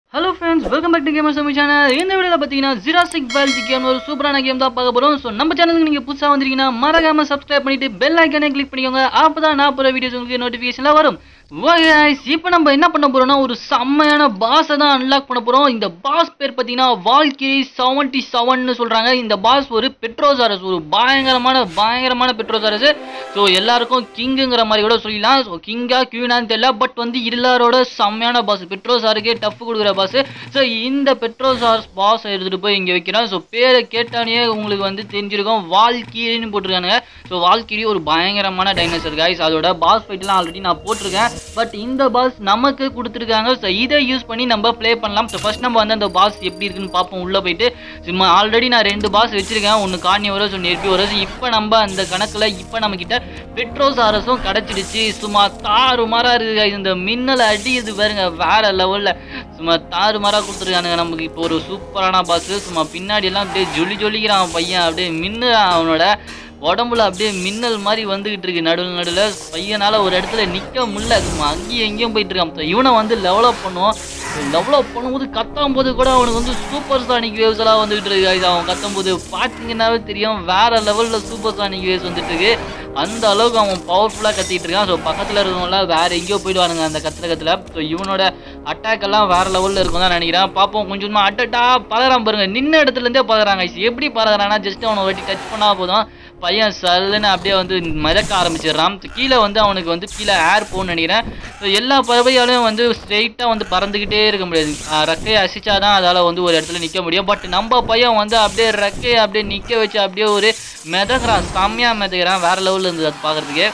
Hello friends welcome back to gamer Sami channel இந்த வீடியோவில் பார்த்தீங்கன்னா ஜிராசிக் வேல்டி கேம் ஒரு சூப்பரான கேம் தான் பார்க்க போகிறோம் ஸோ நம்ம சேனலுக்கு நீங்கள் புதுசாக வந்திருக்கீங்கன்னா மறக்காம சப்ஸ்கிரைப் பண்ணிட்டு பெல் ஐக்கனே கிளிக் பண்ணிக்கோங்க அப்போ தான் நான் போகிற வீடியோஸ் உங்களுக்கு நோட்டிஃபிகேஷனில் வரும் இப்போ நம்ம என்ன பண்ண போறோம்னா ஒரு செம்மையான பாஸை தான் அன்லாக் பண்ண போகிறோம் இந்த பாஸ் பேர் பார்த்தீங்கன்னா வால்கே செவன்டி செவன்னு சொல்கிறாங்க இந்த பாஸ் ஒரு பெட்ரோசாரஸ் ஒரு பயங்கரமான பயங்கரமான பெட்ரோசாரஸ் ஸோ எல்லாருக்கும் கிங்குங்கிற மாதிரி கூட சொல்லிடலாம் ஸோ கிங்கா கியூனான்னு தெரியல பட் வந்து எல்லாரோட செம்மையான பாஸ் பெட்ரோசாருக்கே டஃப் கொடுக்குற பாஸ் ஸோ இந்த பெட்ரோசார்ஸ் பாஸ் எடுத்துகிட்டு போய் இங்கே வைக்கிறோம் ஸோ பேரை கேட்டானே உங்களுக்கு வந்து தெரிஞ்சிருக்கும் வால்கீரின்னு போட்டிருக்கானுங்க ஸோ வால்கீரி ஒரு பயங்கரமான டைனோசர் கைஸ் அதோட பாஸ் ஃபைட்லாம் ஆல்ரெடி நான் போட்டிருக்கேன் பட் இந்த பாஸ் நமக்கு கொடுத்துருக்காங்க ஸோ இதை யூஸ் பண்ணி நம்ம ப்ளே பண்ணலாம் ஸோ ஃபர்ஸ்ட் நம்ம வந்து அந்த பாஸ் எப்படி இருக்குன்னு பார்ப்போம் உள்ளே போயிட்டு சும்மா ஆல்ரெடி நான் ரெண்டு பாஸ் வச்சிருக்கேன் ஒன்று கார்னி வரோஸ் ஒன்று எர்பி வரோஸ் இப்போ நம்ம அந்த கணக்கில் இப்போ நம்ம கிட்ட பெட்ரோசாரஸும் கிடச்சிடுச்சு சும்மா தாறு மாறா இருக்கு guys. இந்த மின்னல் அடிக்குது பாருங்க வேற லெவலில் சும்மா தாறு மாறா கொடுத்துருக்கானுங்க நமக்கு இப்போ ஒரு சூப்பரான பாஸ் சும்மா பின்னாடி எல்லாம் அப்படியே ஜொலி ஜொலிக்கிறான் பையன் அப்படியே மின்னு அவனோட உடம்புல அப்படியே மின்னல் மாதிரி வந்துகிட்டு இருக்கு நடுவில் நடுவில் பையனால ஒரு இடத்துல நிற்க முடியல சும்மா அங்கேயும் எங்கேயும் போயிட்டு இருக்கான் So, இவனை வந்து லெவலப் பண்ணுவோம் டெவலப் பண்ணும்போது கத்தும் போது கூட அவனுக்கு வந்து சூப்பர் சானிக் வேவ்ஸ் எல்லாம் வந்துகிட்டு இருக்கு guys. அவன் கத்தும் போது பார்த்தீங்கன்னாவே தெரியும் வேற லெவலில் சூப்பர் சானிக் வேவ்ஸ் வந்துட்டு இருக்கு அந்த அளவுக்கு அவன் பவர்ஃபுல்லாக கத்திட்டு இருக்கான் ஸோ பக்கத்தில் இருக்கவங்களாம் வேற எங்கேயோ போயிடுவானுங்க அந்த கத்துல கத்துல ஸோ இவனோட அட்டாக் எல்லாம் வேற லெவலில் இருக்கும் தான் நினைக்கிறேன் பார்ப்போம் கொஞ்சமா அட்டட்டா பதறான் பாருங்க நின்ன இடத்துல இருந்தே பதறாங்க guys. எப்படி பதறானா ஜஸ்ட் அவனை வாட்டி டச் பண்ணா போதும் பையன் சல்லுன்னு அப்படியே வந்து மிதக்க ஆரம்பிச்சிடுறான் So, கீழே வந்து அவனுக்கு வந்து கீழே ஏர் போன்னு நினைக்கிறேன் ஸோ எல்லா பறவையாலும் வந்து ஸ்ட்ரெயிட்டாக வந்து பறந்துக்கிட்டே இருக்க முடியாது ஆஹ் ரெக்கையை அசிச்சாதான் அதால் வந்து ஒரு இடத்துல நிற்க முடியும் பட் நம்ம பையன் வந்து அப்படியே ரெக்கையை அப்படியே நிற்க வச்சு அப்படியே ஒரு மிதக்குறான் செம்மையாக மிதக்குறான் வேற லெவலில் இருந்தது அது பார்க்குறதுக்கு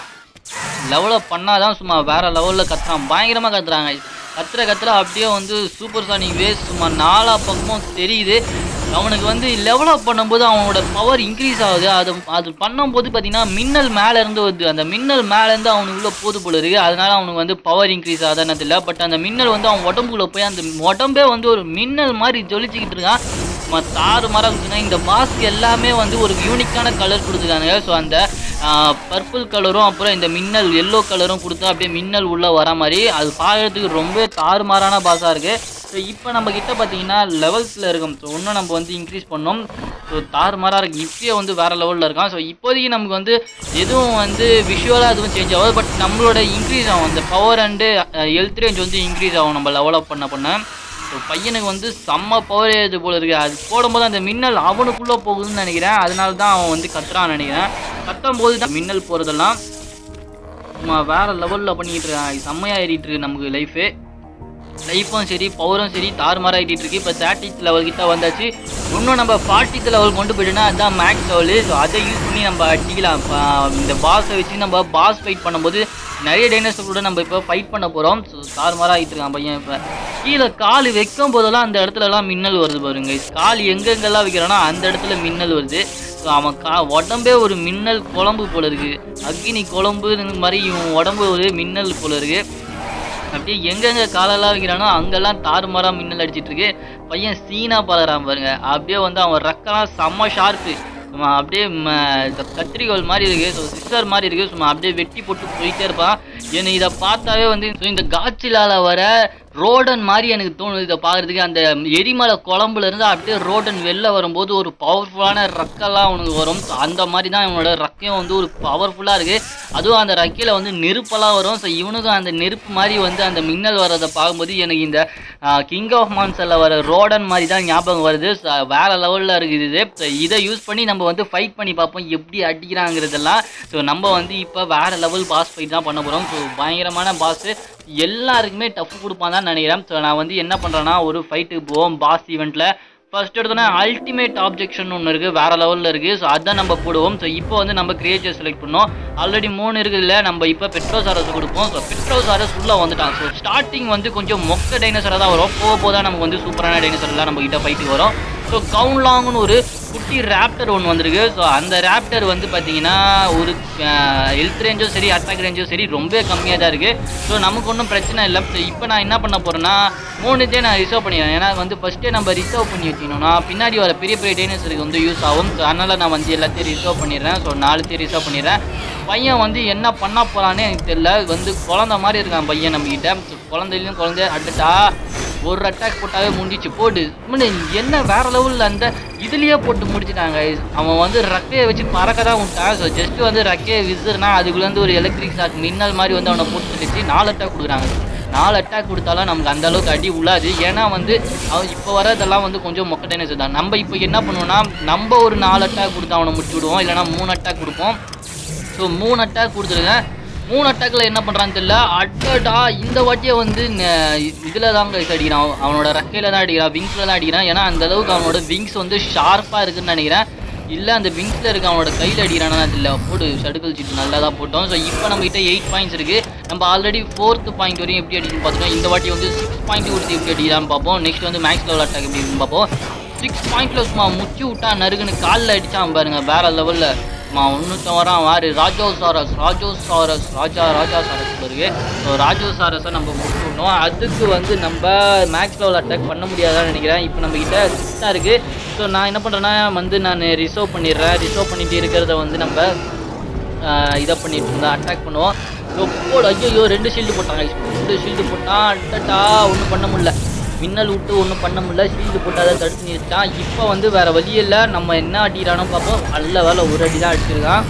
லெவலப் பண்ணாதான் சும்மா வேற லெவலில் கத்துறான் பயங்கரமாக கத்துறாங்க கத்துற கத்துற அப்படியே வந்து சூப்பர் சானிக் வேஸ் சும்மா நாலா பக்கமும் தெரியுது அவனுக்கு வந்து லெவலப் பண்ணும்போது அவனோட பவர் இன்க்ரீஸ் ஆகுது அது அது பண்ணும்போது பார்த்தீங்கன்னா மின்னல் மேலே இருந்து வருது அந்த மின்னல் மேலே இருந்து அவனுக்குள்ள போது போல இருக்கு அதனால அவனுக்கு வந்து பவர் இன்க்ரீஸ் ஆகுதுன்னு தெரியல பட் அந்த மின்னல் வந்து அவன் உடம்புக்குள்ள போய் அந்த உடம்பே வந்து ஒரு மின்னல் மாதிரி ஜொலிச்சுக்கிட்டு இருக்கான் சும்மா தாறு மாறாக கொடுத்துருக்காங்க இந்த மாஸ்க் எல்லாமே வந்து ஒரு யூனிக்கான கலர் கொடுத்துருக்காங்க ஸோ அந்த பர்பிள் கலரும் அப்புறம் இந்த மின்னல் எல்லோ கலரும் கொடுத்தா அப்படியே மின்னல் உள்ளே வர மாதிரி அது பார்க்கறதுக்கு ரொம்ப தாறுமாறான பாஸாக இருக்குது ஸோ இப்போ நம்ம கிட்ட பார்த்தீங்கன்னா லெவல்ஸில் இருக்கும் ஸோ இன்னும் நம்ம வந்து இன்க்ரீஸ் பண்ணோம் ஸோ தாறுமாறாக இருக்கு இப்பயே வந்து வேறு லெவலில் இருக்கான் ஸோ இப்போதைக்கு நமக்கு வந்து எதுவும் வந்து விஷுவலாக எதுவும் சேஞ்ச் ஆகாது பட் நம்மளோட இன்க்ரீஸ் ஆகும் அந்த பவர் அண்டு ஹெல்த் ரேஞ்ச் வந்து இன்க்ரீஸ் ஆகும் நம்ம லெவலப் பண்ண பண்ண ஸோ பையனுக்கு வந்து செம்ம பவர் இது போல இருக்கு அது போடும்போது அந்த மின்னல் அவனுக்குள்ளே போகுதுன்னு நினைக்கிறேன் அதனால தான் அவன் வந்து கத்துறான்னு நினைக்கிறேன் கத்தும் போது தான் மின்னல் போகிறதெல்லாம் சும்மா வேற லெவலில் பண்ணிக்கிட்டு இருக்கான் செம்மையாக ஏறிட்டு இருக்கு நமக்கு லைஃபு லைஃப்பும் சரி பவரும் சரி தாறுமாறாக ஆகிட்டு இருக்கு இப்போ தேர்ட்டித் லெவல் கிட்ட வந்தாச்சு இன்னும் நம்ம ஃபார்ட்டித் லெவல் கொண்டு போயிட்டோம்னா அதுதான் மேக்ஸ் லெவலு ஸோ அதை யூஸ் பண்ணி நம்ம அடிக்கலாம் இப்போ இந்த பாஸை வச்சு நம்ம பாஸ் ஃபைட் பண்ணும்போது நிறைய டைனோசர் கூட நம்ம இப்போ ஃபைட் பண்ண போகிறோம் ஸோ தாறுமாறாக ஆகிட்டு இருக்கான் பையன் இப்போ கீழே கால் வைக்கும் போதெல்லாம் அந்த இடத்துலலாம் மின்னல் வருது பாருங்க கால் எங்கெங்கெல்லாம் வைக்கிறானோ அந்த இடத்துல மின்னல் வருது ஸோ அவன் கா உடம்பே ஒரு மின்னல் குழம்பு போல இருக்கு அக்னி குழம்பு இந்த மாதிரி இவன் உடம்பு ஒரு மின்னல் போல இருக்கு அப்படியே எங்கெங்க காலெல்லாம் வைக்கிறானோ அங்கெல்லாம் தாறுமாறா மின்னல் அடிச்சிட்டு இருக்கு பையன் சீனா பழகிறான் பாருங்க அப்படியே வந்து அவன் ரெக்கெல்லாம் செம்ம ஷார்ப்பு சும்மா அப்படியே ம, இந்த கத்திரிக்கோல் மாதிரி இருக்கு ஸோ சிஸ்டர் மாதிரி இருக்கு சும்மா அப்படியே வெட்டி போட்டு போயிட்டே இருப்பான் எனக்கு இதை பார்த்தாவே வந்து so இந்த காட்சிலால வர ரோடன் மாதிரி எனக்கு தோணுது இதை பார்க்கறதுக்கு அந்த எரிமலை குழம்புல இருந்து அப்படியே ரோடன் வெளில வரும்போது ஒரு பவர்ஃபுல்லான ரக்கெல்லாம் அவனுக்கு வரும் ஸோ அந்த மாதிரி தான் இவனோட ரக்கையும் வந்து ஒரு பவர்ஃபுல்லாக இருக்கு அதுவும் அந்த ரக்கையில் வந்து நெருப்பெல்லாம் வரும் ஸோ இவனுக்கும் அந்த நெருப்பு மாதிரி வந்து அந்த மின்னல் வர்றதை பார்க்கும்போது எனக்கு இந்த கிங் ஆஃப் மான்சரில் வர ரோடன் மாதிரி தான் ஞாபகம் வருது So, வேற லெவலில் இருக்குது இது So, இதை யூஸ் பண்ணி நம்ம வந்து ஃபைட் பண்ணி பார்ப்போம் எப்படி அடிக்கிறாங்கிறதெல்லாம் ஸோ நம்ம வந்து இப்போ வேற லெவல் பாஸ் ஃபைட் தான் பண்ண போகிறோம் ஸோ பயங்கரமான பாஸ் எல்லாருக்குமே டஃப் கொடுப்பான் தான் நினைக்கிறேன் ஸோ நான் வந்து என்ன பண்ணுறேன்னா ஒரு ஃபைட்டுக்கு போவோம் பாஸ் ஈவெண்ட்டில் ஃபர்ஸ்ட் எடுத்தோன்னா அல்டிமேட் ஆப்ஜெக்ஷன் ஒன்று இருக்குது வேறு லெவலில் இருக்குது ஸோ அதான் நம்ம போடுவோம் ஸோ இப்போ வந்து நம்ம கிரியேச்சர் செலக்ட் பண்ணோம் ஆல்ரெடி மூணு இருக்குதுல்ல நம்ம இப்போ பெட்ரோசாரஸ் கொடுப்போம் ஸோ பெட்ரோசாரஸ் உள்ளே வந்துட்டான் ஸோ ஸ்டார்டிங் வந்து கொஞ்சம் மொக்க டைனோசராக தான் வரும் போக போக தான் நமக்கு வந்து சூப்பரான டைனோசர் எல்லாம் நம்ம கிட்ட ஃபைட்டுக்கு வரும் ஸோ கவுன்லாங்னு ஒரு குட்டி ரேப்டர் ஒன்று வந்திருக்கு ஸோ அந்த ரேப்டர் வந்து பார்த்தீங்கன்னா ஒரு ஹெல்த் ரேஞ்சும் சரி அட்டாக் ரேஞ்சும் சரி ரொம்ப கம்மியாக தான் இருக்குது ஸோ நமக்கு ஒன்றும் பிரச்சனை இல்லை ஸோ இப்போ நான் என்ன பண்ண போகிறேன்னா மூணுத்தே நான் ரிசர்வ் பண்ணிடுறேன் ஏன்னா வந்து ஃபஸ்ட்டே நம்ம ரிசர்வ் பண்ணி வச்சுக்கணும்னா பின்னாடி வர பெரிய பெரிய டைனோசருக்கு வந்து யூஸ் ஆகும் ஸோ அதனால் நான் வந்து எல்லாத்தையும் ரிசர்வ் பண்ணிடுறேன் ஸோ நாலுத்தையும் ரிசர்வ் பண்ணிடுறேன் பையன் வந்து என்ன பண்ண போகிறானே எனக்கு தெரியல வந்து குழந்த மாதிரி இருக்கான் பையன் நம்மக்கிட்ட ஸோ குழந்தையிலும் குழந்தை அட்டுட்டா ஒரு அட்டாக் போட்டாவே முடிஞ்சிச்சு போடு இவனு என்ன வேற லெவலில் அந்த இதுலயே போட்டு முடிச்சிட்டாங்க அவன் வந்து ரெக்கையை வச்சு பறக்க தான் விட்டான் ஸோ ஜஸ்ட் வந்து ரெக்கையை விசிறுனா அதுக்குள்ளேருந்து ஒரு எலக்ட்ரிக் ஷாக் மின்னல் மாதிரி வந்து அவனை போட்டு தள்ளிச்சு நாலு அட்டாக் கொடுக்குறாங்க நாலு அட்டாக் கொடுத்தாலும் நமக்கு அந்த அளவுக்கு அடி உள்ளாது ஏன்னா வந்து அவன் இப்போ வரதெல்லாம் வந்து கொஞ்சம் மொக்க டேனேஜ் தான் நம்ம இப்போ என்ன பண்ணுவோம்னா நம்ம ஒரு நாலு அட்டாக் கொடுத்து அவனை முடிச்சு விடுவோம் இல்லைனா மூணு அட்டாக் கொடுப்போம் ஸோ மூணு அட்டாக் கொடுத்துருங்க மூணு அட்டாக்ல என்ன பண்ணுறான்னு தெரியல அட்டடா இந்த வாட்டியை வந்து இதில் தான் guys அடிக்கிறான் அவனோட ரெக்கையில தான் அடிக்கிறான் விங்ஸில் தான் அடிக்கிறான் ஏன்னா அந்த அளவுக்கு அவனோட விங்ஸ் வந்து ஷார்ப்பாக இருக்குன்னு நினைக்கிறேன் இல்லை அந்த விங்ஸில் இருக்க அவனோட கையில் அடிக்கிறானா இல்லை போடு ஷடுக்கல் சீட்டு நல்லா தான் போட்டோம் ஸோ இப்போ நம்ம கிட்ட எயிட் பாயிண்ட்ஸ் இருக்குது நம்ம ஆல்ரெடி ஃபோர்த் பாயிண்ட் வரையும் எப்படி அடிக்கணும்னு பார்த்துட்டோம் இந்த வாட்டி வந்து சிக்ஸ் பாயிண்ட் கொடுத்து எப்படி அடிக்கிறான்னு பார்ப்போம் நெக்ஸ்ட் வந்து மேக்ஸ் லெவல் அட்டாக் எப்படி இருக்குன்னு பார்ப்போம் சிக்ஸ் பாயிண்ட்ல சும்மா முச்சி விட்டா நறுக்குன்னு காலில் அடிச்சான் பாருங்க வேற லெவலில் மா ஒன்றுத்தம் வரான் வாரு ராஜோ சாரஸ் ராஜோ சாரஸ் ராஜா ராஜா சாரஸ் இருக்கு ஸோ ராஜோ சாரஸை நம்ம முடிச்சு விடணும் அதுக்கு வந்து நம்ம மேக்ஸ் லெவல் அட்டாக் பண்ண முடியாதான்னு நினைக்கிறேன் இப்போ நம்ம கிட்ட சிக்ஸ் தான் இருக்குது ஸோ நான் என்ன பண்ணுறேன்னா வந்து நான் ரிசர்வ் பண்ணிடுறேன் ரிசர்வ் பண்ணிட்டு இருக்கிறத வந்து நம்ம ஆஹ் இதை பண்ணிட்டு இருந்தா அட்டாக் பண்ணுவோம் ஸோ போடு ஐயோ ரெண்டு ஷீல்டு போட்டாங்க ரெண்டு ஷீல்டு போட்டான் அட்டட்டா ஒன்றும் பண்ண முடியல மின்னல் விட்டு ஒன்றும் பண்ண முடியல ஷீல்டு போட்டு அதை தடுத்து நிறுத்தான் இப்போ வந்து வேற வழி இல்லை நம்ம என்ன அடிக்கிறானோ பார்ப்போம் நல்ல வேலை ஒரு அடி தான் அடிச்சிருக்கான்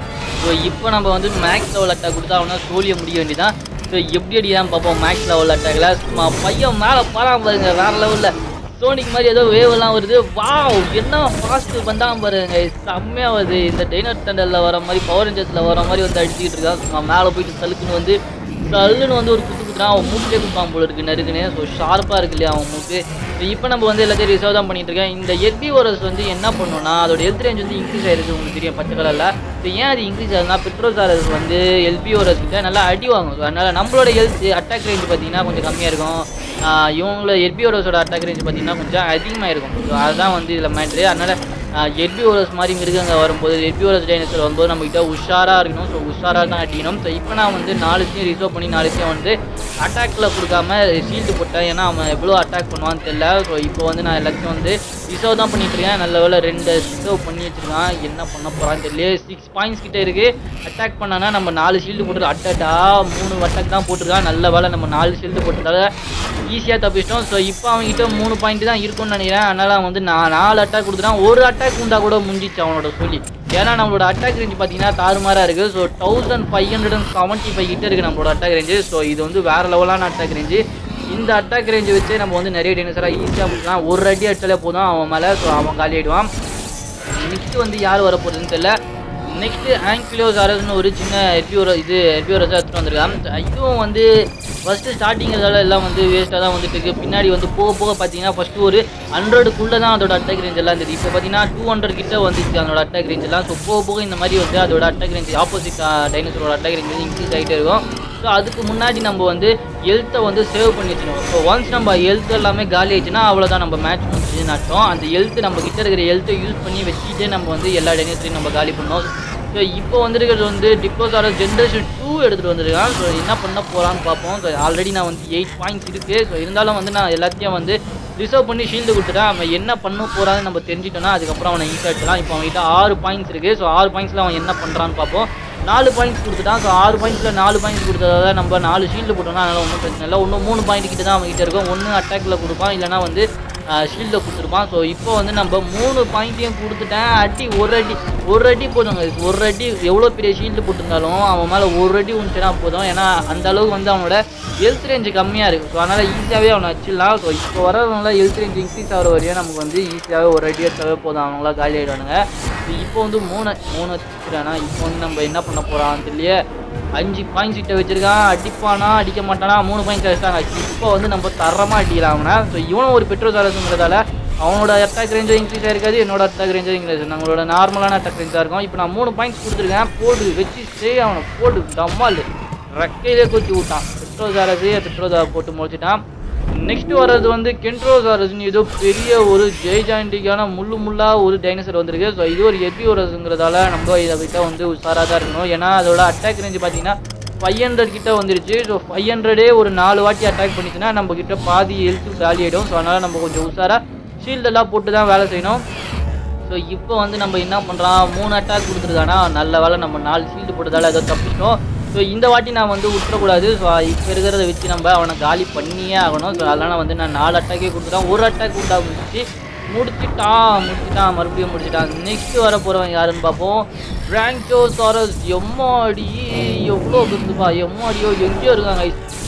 ஸோ இப்போ நம்ம வந்து மேக்ஸ் லெவல் அட்டாக் கொடுத்தா அவனா சோழிய முடிய வேண்டியதான் ஸோ எப்படி அடிதான் பார்ப்போம் மேக்ஸ் லெவல் அட்டாக்ல சும்மா பையன் மேலே பாராம பாருங்க வேற லெவலில் சோனிக் மாதிரி ஏதோ வேவ் எல்லாம் வருது வாவ் என்ன ஃபாஸ்ட் வந்தான் பாருங்க செம்மையா வருது இந்த டைனர் தண்டரில் வர மாதிரி பவர் ரேஞ்சர்ஸில் வர மாதிரி வந்து அடிச்சுக்கிட்டு இருக்கான் சும்மா மேலே போயிட்டு சலுக்குன்னு வந்து சல்லுன்னு வந்து ஒரு குத்து குத்துறான் அவன் மூக்கிலே குப்பான் போல இருக்கு நறுக்குன்னு ஸோ ஷார்ப்பாக இருக்கு இல்லையா அவன் மூக்கு ஸோ இப்போ நம்ம வந்து எல்லாத்தையும் ரிசர்வ் தான் பண்ணிட்டு இருக்கேன் இந்த எர்பி ஓரஸ் வந்து என்ன பண்ணுன்னா அதோட ஹெல்த் ரேஞ்ச் வந்து இன்க்ரீஸ் ஆயிருக்கு உங்களுக்கு தெரியும் பச்சை கலரில் ஸோ ஏன் அது இன்க்ரீஸ் ஆகுதுன்னா பெட்ரோசாரஸ் வந்து எல்பி ஓரஸ் கிட்ட நல்லா அடி வாங்கும் ஸோ அதனால நம்மளோட ஹெல்த் அட்டாக் ரேஞ்ச் பார்த்தீங்கன்னா கொஞ்சம் கம்மியாக இருக்கும் ஆஹ் இவங்களோட எர்பி ஓரஸோட அட்டாக் ரேஞ்ச் பார்த்தீங்கன்னா கொஞ்சம் அதிகமாக இருக்கும் ஸோ அதுதான் வந்து இதில் மேட்ரு அதனால எர்பி ஓரஸ் மாதிரி மிருகங்க வரும்போது எர்பி ஓரஸ் டைனோசர் வரும்போது நம்ம கிட்ட உஷாராக இருக்கணும் ஸோ உஷாராக தான் அடிக்கணும் ஸோ இப்போ நான் வந்து நாலுத்தையும் ரிசர்வ் பண்ணி நாலுத்தையும் வந்து அட்டாக்ல கொடுக்காம ஷீல்டு போட்டேன் ஏன்னா அவன் எவ்வளோ அட்டாக் பண்ணுவான்னு தெரியல ஸோ இப்போ வந்து நான் எல்லாத்தையும் வந்து ரிசர்வ் தான் பண்ணிட்டு இருக்கேன் நல்ல வேலை ரெண்டு ரிசர்வ் பண்ணி வச்சிருக்கான் என்ன பண்ண போறான்னு தெரியல சிக்ஸ் பாயிண்ட்ஸ் கிட்ட இருக்கு அட்டாக் பண்ணானா நம்ம நாலு ஷீல்டு போட்டு அட்டடா மூணு அட்டாக் தான் போட்டிருக்கான் நல்ல வேலை நம்ம நாலு ஷீல்டு போட்டதால ஈஸியாக தப்பிச்சிட்டோம் ஸோ இப்போ அவன்கிட்ட மூணு பாயிண்ட் தான் இருக்கும்னு நினைக்கிறேன் அதனால அவன் வந்து நான் நாலு அட்டாக் கொடுத்துட்டான் ஒரு அட்டாக் உண்டா கூட முடிஞ்சிச்சு அவனோட சொல்லி ஏன்னா நம்மளோட அட்டாக் ரேஞ்ச் பார்த்தீங்கன்னா தாறுமாறா இருக்கு so thousand five hundred and seventy five கிட்ட இருக்கு நம்மளோட அட்டாக் ரேஞ்சு ஸோ இது வந்து வேற லெவலான அட்டாக் ரேஞ்சு இந்த அட்டாக் ரேஞ்சை வச்சு நம்ம வந்து நிறைய டைனோசராக ஈஸியாக முடிக்கலாம் ஒரு அடி அடிச்சாலே போதும் அவன் மேலே ஸோ அவன் காலி ஆயிடுவான் நெக்ஸ்ட் வந்து யார் வர போகுதுன்னு தெரியல நெக்ஸ்ட் ஆங்கிலோசாரஸ்னு ஒரு சின்ன எர்பியோர இது எர்பியோரஸாக எடுத்துகிட்டு வந்திருக்கான் இதுவும் வந்து ஃபஸ்ட்டு ஸ்டார்டிங் இதால எல்லாம் வந்து வேஸ்ட்டாக தான் வந்துட்டு இருக்கு பின்னாடி வந்து போக போக பார்த்தீங்கன்னா ஃபஸ்ட்டு ஒரு ஹண்ட்ரடுக்குள்ளே தான் அதோட அட்டாக் ரேஞ்ச் எல்லாம் இருந்தது இப்போ பார்த்தீங்கன்னா டூ ஹண்ட்ரட் கிட்ட வந்துச்சு அதோட அட்டாக் ரேஞ்ச் எல்லாம் ஸோ போக போக இந்த மாதிரி வந்து அதோட அட்டாக் ரேஞ்ச் ஆப்போசிட் டைனோசரோட அட்டாக் ரேஞ்ச் வந்து இன்க்ரீஸ் ஆகிட்டே இருக்கும் ஸோ அதுக்கு முன்னாடி நம்ம வந்து ஹெல்த்தை வந்து சேவ் பண்ணி வச்சுக்கணும் ஸோ ஒன்ஸ் நம்ம ஹெல்த் எல்லாமே காலி ஆயிடுச்சுன்னா அவ்வளோதான் நம்ம மேட்ச் முடிச்சுன்னு அர்த்தம் அந்த ஹெல்த் நம்ம கிட்ட இருக்கிற ஹெல்த்தை யூஸ் பண்ணி வச்சுட்டே நம்ம வந்து எல்லா டைனோசரையும் நம்ம காலி பண்ணோம் ஸோ இப்போ வந்திருக்கிறது வந்து டிப்ளோசாரஸ் ஜென்ரேஷன் டூ எடுத்துகிட்டு வந்திருக்கான் ஸோ என்ன பண்ண போகிறான்னு பார்ப்போம் ஸோ ஆல்ரெடி நான் வந்து எயிட் பாயிண்ட்ஸ் இருக்குது ஸோ இருந்தாலும் வந்து நான் எல்லாத்தையும் வந்து ரிசர்வ் பண்ணி ஷீல்டு கொடுத்துட்டேன் அவன் என்ன பண்ண போகிறான்னு நம்ம தெரிஞ்சிட்டோம்னா அதுக்கப்புறம் அவனை ஈஸியாக எடுத்துலாம் இப்போ அவன்கிட்ட ஆறு பாயிண்ட்ஸ் இருக்குது ஸோ ஆறு பாயிண்ட்ஸில் அவன் என்ன பண்ணுறான்னு பார்ப்போம் நாலு பாயிண்ட்ஸ் கொடுத்துட்டான் ஸோ ஆறு பாயிண்ட்ஸில் நாலு பாயிண்ட்ஸ் கொடுத்ததால நம்ம நாலு ஷீல்டு போட்டோம்னா அதனால் ஒன்றும் பிரச்சனை இல்லை ஒன்றும் மூணு பாயிண்ட் கிட்ட தான் அவன்கிட்ட இருக்கும் ஒன்று அட்டாக்ல கொடுப்பான் இல்லைனா வந்து ஷீல்டை கொடுத்துருப்பான் ஸோ இப்போ வந்து நம்ம மூணு பாயிண்ட்டையும் கொடுத்துட்டேன் அடி ஒரு அடி ஒரு அடி போதுங்க ஒரு அடி எவ்வளோ பெரிய ஷீல்டு போட்டிருந்தாலும் அவன் மேலே ஒரு அடி உண்டுச்சுன்னா போதும் ஏன்னா அந்த அளவுக்கு வந்து அவனோட ஹெல்த் ரேஞ்சு கம்மியாக இருக்குது ஸோ அதனால் ஈஸியாகவே அவனை வச்சிடலாம் ஸோ இப்போ வரவங்களாம் ஹெல்த் ரேஞ்ச் இன்க்ரீஸ் ஆகிற வரையும் நமக்கு வந்து ஈஸியாகவே ஒரு அடி எடுத்தாவே போதும் அவங்களா காலி ஆகிடுவானுங்க இப்போ வந்து மூணு மூணு வச்சுக்கிறானா இப்போ வந்து நம்ம என்ன பண்ண போகிறான்னு தெரியல அஞ்சு பாயிண்ட்ஸ் கிட்ட வச்சிருக்கான் அடிப்பானா அடிக்க மாட்டானா மூணு பாயிண்ட்ஸ் வச்சிட்டாங்க இப்போ வந்து நம்ம தரமாக அடிக்கலாம் அவனை ஸோ இவனும் ஒரு பெட்ரோல் சாரஸுங்கிறதால அவனோட அட்டாக் ரேஞ்சும் இன்க்ரீஸ் ஆயிருக்காது என்னோட அட்டாக் ரேஞ்சும் இன்க்ரீஸ் நம்மளோட நார்மலான அட்டாக் ரேஞ்சாக இருக்கும் இப்போ நான் மூணு பாயிண்ட்ஸ் கொடுத்துருக்கேன் போடு வச்சு சே அவனை போடு டம்மால் ரெக்கையிலே குத்தி விட்டான் பெட்ரோல் சாரஸே பெட்ரோல் சாரை போட்டு முடிச்சிட்டான் நெக்ஸ்ட் வர்றது வந்து கென்ட்ரோசாரஸ்னு ஏதோ பெரிய ஒரு ஜெய்ஜாண்டிக்கான முள்ளு முள்ளா ஒரு டைனோசர் வந்திருக்கு ஸோ இது ஒரு எபியோரஸ்ங்கிறதால நம்ம இதை கிட்ட வந்து உஷாராக தான் இருக்கணும் ஏன்னா அதோட அட்டாக் ரேஞ்ச் பார்த்தீங்கன்னா ஃபைவ் ஹண்ட்ரட் கிட்ட வந்துருச்சு ஸோ ஃபைவ் ஹண்ட்ரடே ஒரு நாலு வாட்டி அட்டாக் பண்ணிச்சுன்னா நம்ம கிட்ட பாதி ஹெல்த் காலி ஆகிடும் ஸோ அதனால் நம்ம கொஞ்சம் உஷாராக ஷீல்டெல்லாம் போட்டு தான் வேலை செய்யணும் ஸோ இப்போ வந்து நம்ம என்ன பண்ணுறோம் மூணு அட்டாக் கொடுத்துருக்கானா நல்ல வேலை நம்ம நாலு ஷீல்டு போட்டதால ஏதோ தப்பிச்சிட்டோம் ஸோ ஸோ இந்த வாட்டி நான் வந்து விட்டுறக்கூடாது ஸோ இப்போ இருக்கிறத வச்சு நம்ம அவனை காலி பண்ணியே ஆகணும் ஸோ அதனால் வந்து நான் நாலு அட்டாக்கே கொடுத்துட்டேன் ஒரு அட்டாக் உண்டா முடிச்சு முடிச்சிட்டான் முடிச்சிட்டான் மறுபடியும் முடிச்சிட்டான் நெக்ஸ்ட் வர போகிறவன் யாருன்னு பார்ப்போம் பிராங்கோ சாரஸ் எம்மாடி எவ்வளோ பெருசுப்பா எம்மாடியோ எங்கேயோ இருக்காங்க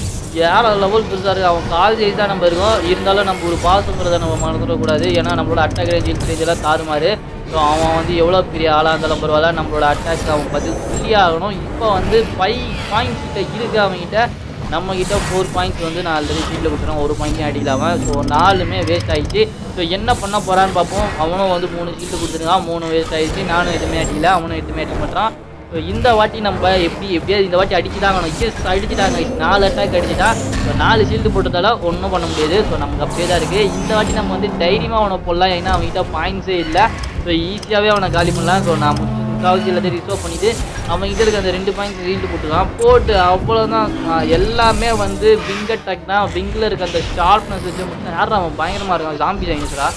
ஏற லெவல் பெருசாக இருக்குது அவன் கால் ஜெயிச்சு தான் நம்ம இருக்கோம் இருந்தாலும் நம்ம ஒரு பாசங்கிறத நம்ம மறந்துடக்கூடாது ஏன்னா நம்மளோட அட்டாக் ரேஞ்ச் ஹிட் ரேஞ்ச் எல்லாம் தாறுமாறு ஸோ அவன் வந்து எவ்வளோ பெரிய ஆளாக இருந்தாலும் பரவாயில்ல நம்மளோட அட்டாக் அவன் பதில் சொல்லி ஆகணும் இப்போ வந்து ஃபைவ் பாயிண்ட்ஸ் கிட்ட இருக்கு அவன்கிட்ட நம்ம கிட்ட ஃபோர் பாயிண்ட்ஸ் வந்து நான் ஆல்ரெடி ஃபீல்டில் கொடுத்துறேன் ஒரு பாயிண்ட் அடிக்கலாம ஸோ நாலுமே வேஸ்ட் ஆயிடுச்சு ஸோ என்ன பண்ண போகிறான்னு பார்ப்போம் அவனும் வந்து மூணு ஷீல்டு கொடுத்துருக்கான் மூணு வேஸ்ட் ஆயிடுச்சு நானும் எதுவுமே அடிக்கல அவனும் எதுவுமே அடிக்க மாட்டான் ஸோ இந்த வாட்டி நம்ம எப்படி எப்படியாவது இந்த வாட்டி அடிச்சுட்டாங்க எஸ் அடிச்சுட்டாங்க நாலு அட்டாக் அடிச்சுட்டா ஸோ நாலு ஷீல்டு போட்டதால ஒன்றும் பண்ண முடியாது ஸோ நமக்கு அப்படியே தான் இருக்குது இந்த வாட்டி நம்ம வந்து தைரியமாக அவனை போடலாம் ஏன்னா அவன்கிட்ட பாயிண்ட்ஸே இல்லை ஸோ ஈஸியாகவே அவனை காலி பண்ணலாம் ஸோ நான் முடிச்சு முக்கால்வாசி எல்லாத்தையும் ரிசர்வ் பண்ணிவிட்டு அவன்கிட்ட இருக்க அந்த ரெண்டு பாயிண்ட்ஸ் ரீல்டு போட்டுருக்கான் போட்டு அவ்வளோதான் எல்லாமே வந்து விங் அட்டாக் தான் விங்கில் இருக்க அந்த ஷார்ப்னஸ் வச்சு மட்டும் யாரும் அவன் பயங்கரமாக இருக்கான் ஜாம்பி டைனோசரா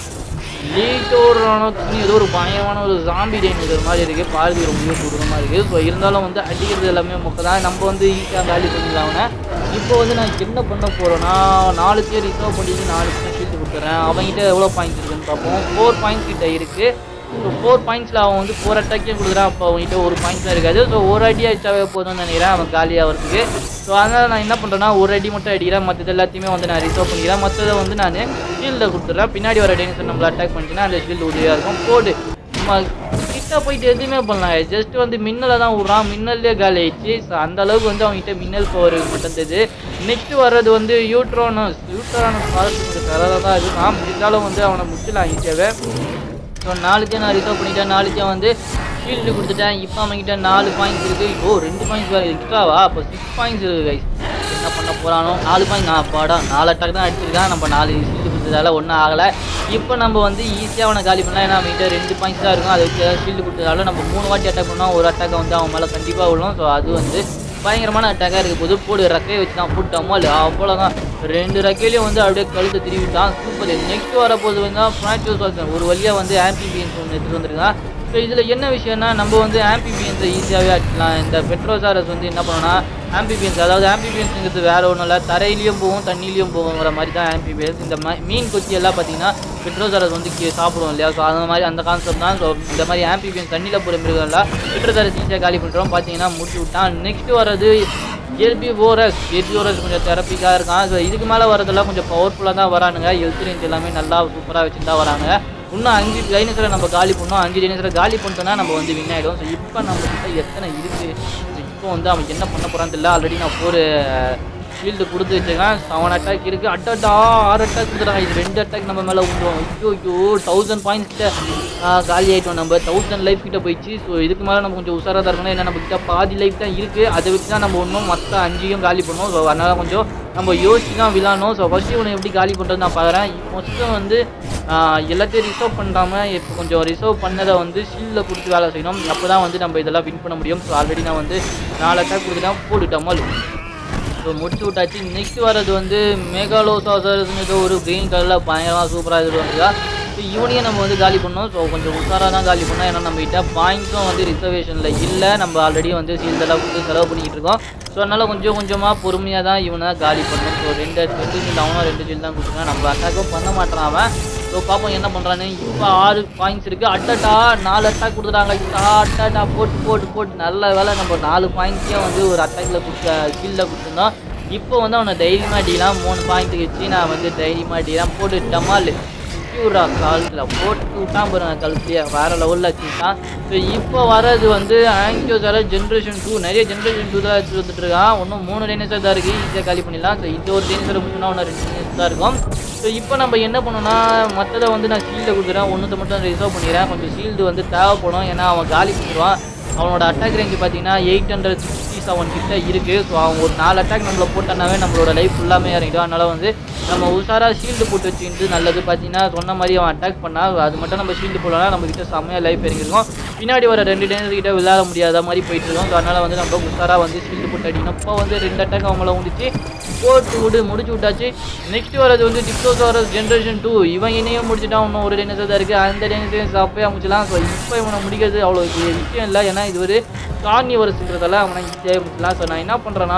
லீட்டோரானோக்கு ஏதோ ஒரு பயங்கரமான ஒரு ஜாம்பி டைனோசர் மாதிரி இருக்குது பார்வை ரொம்ப கொடூரமாக இருக்குது ஸோ இருந்தாலும் வந்து அடிக்கிறது எல்லாமே மொக்க தான் நம்ம வந்து ஈஸியாக காலி பண்ணிடலாம் அவனை இப்போ வந்து நான் என்ன பண்ண போகிறேன்னா நாலு பேர் ரிசர்வ் பண்ணிட்டு நாலு பேர் ஷீல்டு கொடுத்துறேன் அவன்கிட்ட எவ்வளோ பாயிண்ட்ஸ் இருக்குன்னு பார்ப்போம் ஃபோர் பாயிண்ட்ஸ் கிட்ட இருக்குது ஸோ ஃபோர் பாயிண்ட்ஸில் அவன் வந்து ஃபோர் அட்டாக்கையும் கொடுக்குறான் அப்போ அவன்கிட்ட ஒரு பாயிண்ட்ஸ் தான் இருக்காது ஸோ ஒரு அடி அடிச்சாவே போதும்னு நினைக்கிறேன் அவன் காலி ஆகிறதுக்கு ஸோ அதனால் நான் என்ன பண்ணுறேன்னா ஒரு அடி மட்டும் அடிக்கிறேன் மற்றது எல்லாத்தையுமே வந்து நான் ரிசர்வ் பண்ணிக்கிறேன் மற்றதை வந்து நான் ஷீல்டை கொடுத்துட்றேன் பின்னாடி வர டெனிசன் நம்மளை அட்டாக் பண்ணிச்சுன்னா அந்த ஷீல்டு உதவியாக இருக்கும் போடு நம்ம கிட்ட போயிட்டு எதுவுமே பண்ணலாம் ஜஸ்ட் வந்து மின்னலை தான் விட்றான் மின்னல்லே காலி ஆயிடுச்சு ஸோ அந்த அளவுக்கு வந்து அவங்ககிட்ட மின்னல் பவர் மட்டும் நெக்ஸ்ட் வர்றது வந்து யூட்ரோனஸ் யூட்ரோனஸ் ஃபாரஸ்ட் கொஞ்சம் கராக தான் இருக்கான் இருந்தாலும் வந்து அவனை முடிச்சலாம் ஈஸியாகவே ஸோ நாலுக்கே நான் ரிசர்வ் பண்ணிட்டேன் நாலுக்கே வந்து ஷீல்டு கொடுத்துட்டேன் இப்போ அவன்கிட்ட நாலு பாயிண்ட்ஸ் இருக்குது ஓ ரெண்டு பாயிண்ட்ஸ் வேறு எக்ஸ்ட்ராவா அப்போ சிக்ஸ் பாயிண்ட்ஸ் இருக்குது கைஸ் என்ன பண்ண போகிறானோ நாலு பாயிண்ட் நான் பாடா நாலு அட்டாக் தான் அடிச்சிருக்கான் நம்ம நாலு ஷீல்டு கொடுத்ததால ஒன்றும் ஆகலை இப்போ நம்ம வந்து ஈஸியாக அவனை காலி பண்ணலாம் ஏன்னா அவன்கிட்ட ரெண்டு பாயிண்ட்ஸ் தான் இருக்கும் அதை வச்சு ஷீல்டு கொடுத்ததால நம்ம மூணு வாட்டி அட்டாக் பண்ணோம் ஒரு அட்டாக்கை வந்து அவன் மேலே கண்டிப்பாக விழும் ஸோ அது வந்து பயங்கரமான அட்டாக்காக இருக்குது போது போடு ரெக்கையை வச்சு தான் போட்டோமோ இல்லை அவ்வளோதான் ரெண்டு ரெக்கையிலையும் வந்து அப்படியே கழுத்தை திருவிட்டான் சூப்பர் நெக்ஸ்ட் வரப்போது வந்து ஃப்ரான்ச்சோஸ் ஒரு வழியாக வந்து ஆம்பிபியன்ஸ் ஒன்று எடுத்துகிட்டு வந்திருக்கான் ஸோ இதில் என்ன விஷயம்னா நம்ம வந்து ஆம்பிபியன்ஸை ஈஸியாகவே அடிக்கலாம் இந்த பெட்ரோசாரஸ் வந்து என்ன பண்ணோம்னா ஆம்பிபியன்ஸ் அதாவது ஆம்பிபியன்ஸுங்கிறது வேற ஒன்றும் இல்லை தரையிலையும் போகும் தண்ணிலையும் போகுங்கிற மாதிரி தான் ஆம்பிபியன்ஸ் இந்த ம- மீன் கொச்சி எல்லாம் பார்த்தீங்கன்னா பெட்ரோசாரஸ் வந்து கீ- சாப்பிடுவோம் இல்லையா ஸோ அந்த மாதிரி அந்த கான்செப்ட் தான் ஸோ இந்த மாதிரி ஆம்பிபியன்ஸ் தண்ணியில் போகிற மிருகம்லாம் பெட்ரோசாரஸ் ஈஸியாக காலி பண்ணுறோம் பார்த்தீங்கன்னா முடிச்சு விட்டான் நெக்ஸ்ட் வர்றது எல்பி ஓரஸ் எல்பி ஓரஸ் கொஞ்சம் தெரப்பிக்காக இருக்கான் ஸோ இதுக்கு மேலே வரதெல்லாம் கொஞ்சம் பவர்ஃபுல்லாக தான் வரானுங்க ஹெல்த் ரேஞ்ச் எல்லாமே நல்லா சூப்பராக வச்சுட்டு தான் வராங்க இன்னும் அஞ்சு டைனோசரை நம்ம காலி பண்ணோம் அஞ்சு டைனோசரை காலி பண்ணிட்டோம்னா நம்ம வந்து வின் ஆகிடும் ஸோ இப்போ நம்ம கிட்ட எத்தனை இருக்குது இப்போ வந்து அவன் என்ன பண்ண போகிறான்னு தெரியல ஆல்ரெடி நான் ஒரு ஃபீல்டு கொடுத்து வச்சிருக்கேன் செவன் அட்டாக் இருக்குது அட்டா ஆறு அட்டாக் கொடுத்துறாங்க இது ரெண்டு அட்டாக் நம்ம மேலே விட்டுருவோம் ஐயோ ஐயோ தௌசண்ட் பாயிண்ட்ஸ் கிட்ட ஆ, காலி ஆகிட்டோம் நம்ம தௌசண்ட் லைஃப் கிட்ட போயிடுச்சு ஸோ இதுக்கு மேலே நம்ம கொஞ்சம் உஷாராக தான் இருக்கணும் ஏன்னா நம்ம கிட்ட பாதி லைஃப் தான் இருக்குது அதை வச்சு தான் நம்ம ஒன்றும் மற்ற அஞ்சையும் காலி பண்ணுவோம் ஸோ அதனால் கொஞ்சம் நம்ம யோசிச்சு தான் விளாடணும் ஸோ ஃபஸ்ட்டு இவனை எப்படி காலி பண்ணுறது நான் பார்க்குறேன் ஃபஸ்ட்டு வந்து ஆ, எல்லாத்தையும் ரிசர்வ் பண்ணாமல் இப்போ கொஞ்சம் ரிசர்வ் பண்ணதை வந்து ஷீல்டில் கொடுத்து வேலை செய்யணும் அப்போ தான் வந்து நம்ம இதெல்லாம் வின் பண்ண முடியும் ஸோ ஆல்ரெடி நான் வந்து நாலு அட்டாக் கொடுத்துட்டேன் போட்டுட்டோம் ஸோ முடிச்சு விட்டாச்சு நெக்ஸ்ட் வர்றது வந்து மெகாலோசாசர்ஸ்னு ஒரு க்ரீன் கலரில் பயங்கரமாக சூப்பராக இது வந்துருக்கா ஸோ இவனையும் நம்ம வந்து காலி பண்ணோம் ஸோ கொஞ்சம் உஷாராக தான் காலி பண்ணோம் ஏன்னா நம்ம கிட்ட பாயிண்ட்ஸும் வந்து ரிசர்வேஷனில் இல்லை நம்ம ஆல்ரெடி வந்து சீல்டெல்லாம் கொடுத்து செலவு பண்ணிக்கிட்டு இருக்கோம் ஸோ அதனால் கொஞ்சம் கொஞ்சமாக பொறுமையாக தான் இவனை காலி பண்ணணும் ஸோ ரெண்டு ரெண்டு சீல் அவனும் ரெண்டு சீல் தான் கொடுத்துருக்கான் நம்ம அட்டாக்கும் பண்ண மாட்டான் அவன் ஸோ பார்ப்போம் என்ன பண்ணுறான்னு இப்போ ஆறு பாயிண்ட்ஸ் இருக்குது அட்டட்டா நாலு அட்டாக் கொடுத்துட்டாங்க அட்டட்டா போட்டு போட்டு போட்டு நல்ல வேலை நம்ம நாலு பாயிண்ட்ஸே வந்து ஒரு அட்டாக்கில் கொடுத்த ஷீல்டில் கொடுத்துருந்தோம் இப்போ வந்து அவனை தைரியமாக அடிக்கலாம் மூணு பாயிண்ட் வச்சு நான் வந்து தைரியமாக அடிக்கலாம் போட்டு டமால் பியூரா காலத்தில் போட்டு விட்டான் பாருங்க கழுத்தையே வேறு லெவலில் வச்சுட்டான் ஸோ இப்போ வர்றது வந்து ஆங்கியோசார ஜென்ரேஷன் டூ நிறைய ஜென்ரேஷன் டூ தான் எடுத்துட்டு வந்துட்டு இருக்கான் இன்னும் மூணு டைனோசர் தான் இருக்குது ஈஸியாக காலி பண்ணிடலாம் ஸோ இந்த ஒரு டைனோசர் முடிச்சுனா ஒன்று ரெண்டு டைனோசர் தான் இருக்கும் ஸோ இப்போ நம்ம என்ன பண்ணோம்னா மற்றதை வந்து நான் ஷீல்டை கொடுக்குறேன் ஒன்றுத்தை மட்டும் ரிசர்வ் பண்ணிக்கிறேன் கொஞ்சம் ஷீல்டு வந்து தேவைப்படும் ஏன்னா அவன் காலி பண்ணிடுவான் அவனோட அட்டாக் ரேஞ்சு பார்த்தீங்கன்னா எயிட் ஹண்ட்ரட் சிக்ஸ்டி செவன் கிட்ட இருக்குது ஸோ அவன் ஒரு நாலு அட்டாக் நம்மளை போட்டானாவே நம்மளோட லைஃப் ஃபுல்லாமே இறங்கிடும் அதனால் வந்து நம்ம உஷாராக ஷீல்டு போட்டு வச்சுக்கிட்டு நல்லது பார்த்தீங்கன்னா சொன்ன மாதிரி அவன் அட்டாக் பண்ணால் அது மட்டும் நம்ம ஷீல்டு போடலாம் நம்ம கிட்ட செம்மையாக லைஃப் இறங்கிருக்கும் பின்னாடி வர ரெண்டு டேனஸ் கிட்ட விளையாட முடியாத மாதிரி போயிட்டு இருக்கோம் ஸோ அதனால் வந்து நம்ம உஷாராக வந்து ஷீல்டு போட்டு அடிக்கணும் இப்போ வந்து ரெண்டு அட்டாக் அவங்கள முடிச்சு போட்டு விடு முடிச்சு விட்டாச்சு நெக்ஸ்ட் வரது வந்து டிப்டோசாரஸ் ஜென்ரேஷன் டூ இவன் இணையும் முடிச்சுட்டான் இன்னும் ஒரு டெனிஸாக தான் இருக்குது அந்த டெனிஸையும் அப்பயே முடிச்சலாம் ஸோ இப்போ இவனை முடிக்கிறது அவ்வளோ பெரிய விஷயம் இல்லை ஏன்னா இது ஒரு கார்னி வருஷங்கிறதால அவனை ஈஸியாகவே முடிச்சிடலாம் ஸோ நான் என்ன பண்ணுறேன்னா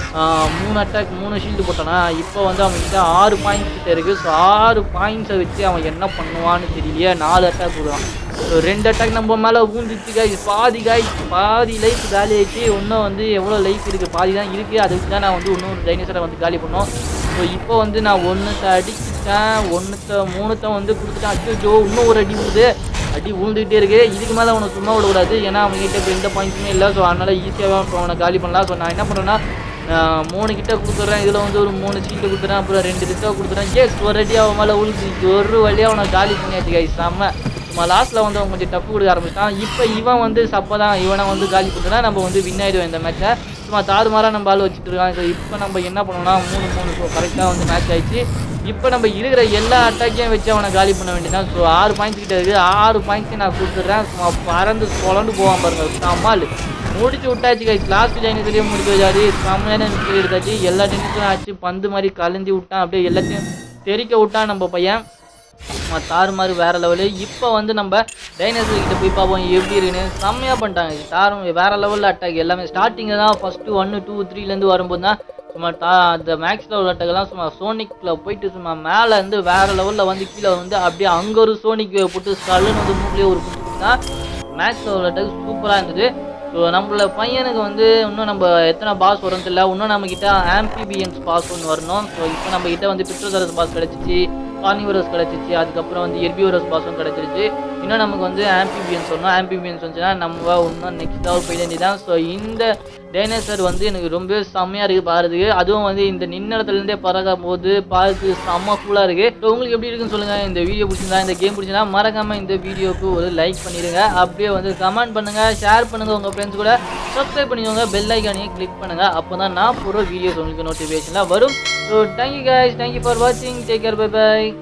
மூணு அட்டாக் மூணு ஷீல்டு போட்டேன்னா இப்போ வந்து அவன்கிட்ட ஆறு பாயிண்ட்ஸ் கிட்ட இருக்குது ஸோ ஆறு பாயிண்ட்ஸை வச்சு அவன் என்ன பண்ணுவான்னு தெரியலையே நாலு அட்டாக் போடுவான் ஸோ ரெண்டு அட்டாக் நம்ம மேலே ஊந்துச்சு காய் பாதி காய் பாதி லைஃப் காலி ஆயிடுச்சு இன்னும் வந்து எவ்வளோ லைஃப் இருக்குது பாதி தான் இருக்குது அதுக்கு தான் நான் வந்து இன்னொரு டைனோசரை வந்து காலி பண்ணோம் ஸோ இப்போ வந்து நான் ஒன்றுத்தை அடிச்சிட்டேன் ஒன்றுத்த மூணுத்த வந்து கொடுத்துட்டேன் அச்சோ இன்னும் ஒரு அடி விழுது அடி விழுந்துக்கிட்டே இருக்கு இதுக்கு மேலே அவனை சும்மா விடக்கூடாது ஏன்னா அவங்ககிட்ட இப்போ எந்த பாயிண்ட்ஸுமே இல்லை ஸோ அதனால் ஈஸியாக இப்போ அவனை காலி பண்ணலாம் ஸோ நான் என்ன பண்ணுறேன்னா நான் மூணு கிட்ட கொடுத்துட்றேன் இதில் வந்து ஒரு மூணு சீட்டு கொடுத்துறேன் அப்புறம் ரெண்டு ரிட்டா கொடுத்துறேன் எஸ் ஒரு அடி அவன் மேலே உழுது ஒரு வழியாக அவனை காலி பண்ணியாச்சு கை செம்ம சும்மா லாஸ்ட்டில் வந்து அவன் கொஞ்சம் டப்பு கொடுக்க ஆரம்பிச்சிட்டான் இப்போ இவன் வந்து சப்பை தான் இவனை வந்து காலி பண்ணுறா நம்ம வந்து வின் ஆயிடுவோம் இந்த மேட்ச்சை சும்மா தாறுமாறாக நம்ம ஆள் வச்சுட்டு இருக்கான் ஸோ இப்போ நம்ம என்ன பண்ணோம்னா மூணு மூணு ஸோ கரெக்டாக வந்து மேட்ச் ஆயிடுச்சு இப்போ நம்ம இருக்கிற எல்லா அட்டாக்கையும் வச்சு அவனை காலி பண்ண வேண்டியதான் ஸோ ஆறு பாயிண்ட்ஸ் கிட்ட இருக்குது ஆறு பாயிண்ட்ஸையும் நான் கொடுத்துட்றேன் சும்மா பறந்து பொலண்டு போவான் பாருங்க சமால் முடிச்சு விட்டாச்சு கைஸ் லாஸ்ட் டைனிஸ்லேயே முடிச்சு வச்சாரு செம்மையான நிமிஷம் எடுத்தாச்சு எல்லா டென்னிஸும் ஆச்சு பந்து மாதிரி கலந்து விட்டான் அப்படியே எல்லாத்தையும் தெறிக்க விட்டான் நம்ம பையன் சும்மா தாறுமாறு வேற லெவலு இப்போ வந்து நம்ம டைனோசர் கிட்ட போய் பார்ப்போம் எப்படி இருக்குன்னு செம்மையாக பண்ணிட்டாங்க தாரும் வேற லெவலில் அட்டாக் எல்லாமே ஸ்டார்டிங்கில் தான் ஃபஸ்ட்டு ஒன்று டூ த்ரீலேருந்து வரும்போது தான் சும்மா டா அந்த மேக்ஸ் லெவல் அட்டாக்கெல்லாம் சும்மா சோனிக்கில் போயிட்டு சும்மா மேலே இருந்து வேற லெவலில் வந்து கீழே வந்து அப்படியே அங்கே ஒரு சோனிக் போட்டு ஸ்கல்லுன்னு வந்து மூட்லேயே ஒரு குத்து கொடுத்தா மேக்ஸ் லெவல் அட்டாக் சூப்பராக இருந்தது ஸோ நம்மள பையனுக்கு வந்து இன்னும் நம்ம எத்தனை பாஸ் வரும் தெரியல இன்னும் நம்ம கிட்ட ஆம்பிபியன்ஸ் பாஸ் ஒன்று வரணும் ஸோ இப்போ நம்ம கிட்ட வந்து பிட்ரோசரஸ் பாஸ் கிடச்சிச்சு கார்னிவரஸ் கிடச்சிச்சு அதுக்கப்புறம் வந்து எர்பியூரஸ் பாஸும் கிடச்சிருச்சு இன்னும் நமக்கு வந்து ஆம்பிபியன்ஸ் வரணும் ஆம்பிபியன்ஸ் வந்துச்சுன்னா நம்ம இன்னும் நெக்ஸ்ட் லெவல் போய் வேண்டியதான் ஸோ இந்த டைனோசர் வந்து எனக்கு ரொம்ப செம்மையாக இருக்குது பாருறதுக்கு அதுவும் வந்து இந்த நின்ன இடத்துலேருந்தே பறக்கும் போது பார்த்து செம்ம ஃபுல்லாக இருக்குது ஸோ உங்களுக்கு எப்படி இருக்குன்னு சொல்லுங்கள் இந்த வீடியோ பிடிச்சிருந்தா இந்த கேம் பிடிச்சிருந்தா மறக்காமல் இந்த வீடியோக்கு ஒரு லைக் பண்ணிடுங்க அப்படியே வந்து கமெண்ட் பண்ணுங்கள் ஷேர் பண்ணுங்கள் உங்கள் ஃப்ரெண்ட்ஸ் கூட சப்ஸ்கிரைப் பண்ணிக்கோங்க பெல் ஐக்கானையும் கிளிக் பண்ணுங்கள் அப்போ தான் நான் போகிற வீடியோஸ் உங்களுக்கு நோட்டிஃபிகேஷனில் வரும் so thank you guys thank you for வாட்சிங் டேக் கேர் பை பை